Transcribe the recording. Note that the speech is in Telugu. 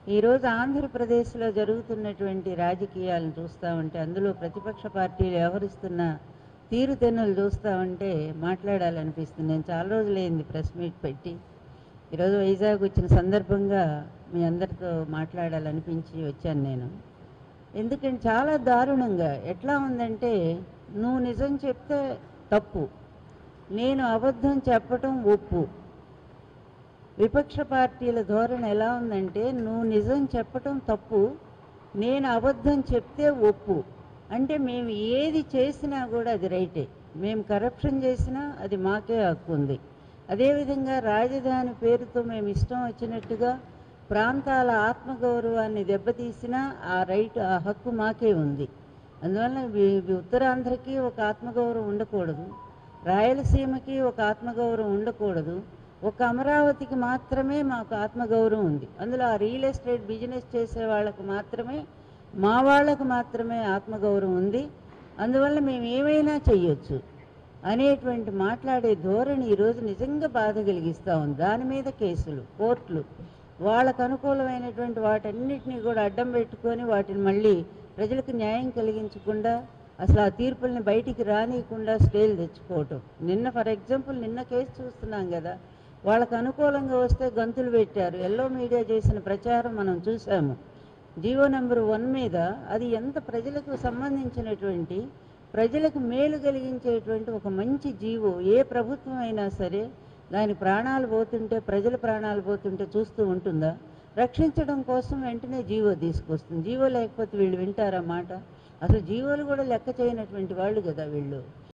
ఈరోజు ఆంధ్రప్రదేశ్లో జరుగుతున్నటువంటి రాజకీయాలను చూస్తూ ఉంటే అందులో ప్రతిపక్ష పార్టీలు వ్యవహరిస్తున్న తీరుతెన్నులు చూస్తూ ఉంటే మాట్లాడాలనిపిస్తుంది నేను చాలా రోజులైంది ప్రెస్ మీట్ పెట్టి ఈరోజు వైజాగ్ వచ్చిన సందర్భంగా మీ అందరితో మాట్లాడాలనిపించి వచ్చాను నేను ఎందుకంటే చాలా దారుణంగా ఎట్లా ఉందంటే నువ్వు నిజం చెప్తే తప్పు నేను అబద్ధం చెప్పటం ఒప్పు విపక్ష పార్టీల ధోరణి ఎలా ఉందంటే నువ్వు నిజం చెప్పటం తప్పు నేను అబద్ధం చెప్తే ఒప్పు అంటే మేము ఏది చేసినా కూడా అది రైటే మేము కరప్షన్ చేసినా అది మాకే హక్కు ఉంది అదేవిధంగా రాజధాని పేరుతో మేము ఇష్టం వచ్చినట్టుగా ప్రాంతాల ఆత్మగౌరవాన్ని దెబ్బతీసినా ఆ రైట్ ఆ హక్కు మాకే ఉంది అందువల్ల వి- వి- ఉత్తరాంధ్రకి ఒక ఆత్మగౌరవం ఉండకూడదు రాయలసీమకి ఒక ఆత్మగౌరవం ఉండకూడదు ఒక అమరావతికి మాత్రమే మాకు ఆత్మగౌరవం ఉంది అందులో ఆ రియల్ ఎస్టేట్ బిజినెస్ చేసే వాళ్ళకు మాత్రమే మా వాళ్ళకు మాత్రమే ఆత్మగౌరవం ఉంది అందువల్ల మేము ఏమైనా చెయ్యొచ్చు అనేటువంటి మాట్లాడే ధోరణి ఈరోజు నిజంగా బాధ కలిగిస్తూ ఉంది దాని మీద కేసులు కోర్టులు వాళ్ళకు అనుకూలమైనటువంటి వాటన్నిటిని కూడా అడ్డం పెట్టుకొని వాటిని మళ్ళీ ప్రజలకు న్యాయం కలిగించకుండా అసలు ఆ తీర్పుల్ని బయటికి రానియకుండా స్టేలు తెచ్చుకోవటం నిన్న ఫర్ ఎగ్జాంపుల్ నిన్న కేసు చూస్తున్నాం కదా వాళ్ళకు అనుకూలంగా వస్తే గంతులు పెట్టారు ఎల్లో మీడియా చేసిన ప్రచారం మనం చూసాము జీవో నెంబర్ వన్ మీద అది ఎంత ప్రజలకు సంబంధించినటువంటి ప్రజలకు మేలు కలిగించేటువంటి ఒక మంచి జీవో ఏ ప్రభుత్వం అయినా సరే దాని ప్రాణాలు పోతుంటే ప్రజల ప్రాణాలు పోతుంటే చూస్తూ ఉంటుందా రక్షించడం కోసం వెంటనే జీవో తీసుకొస్తుంది జీవో లేకపోతే వీళ్ళు వింటారా మాట అసలు జీవోలు కూడా లెక్క చేయనటువంటి వాళ్ళు కదా వీళ్ళు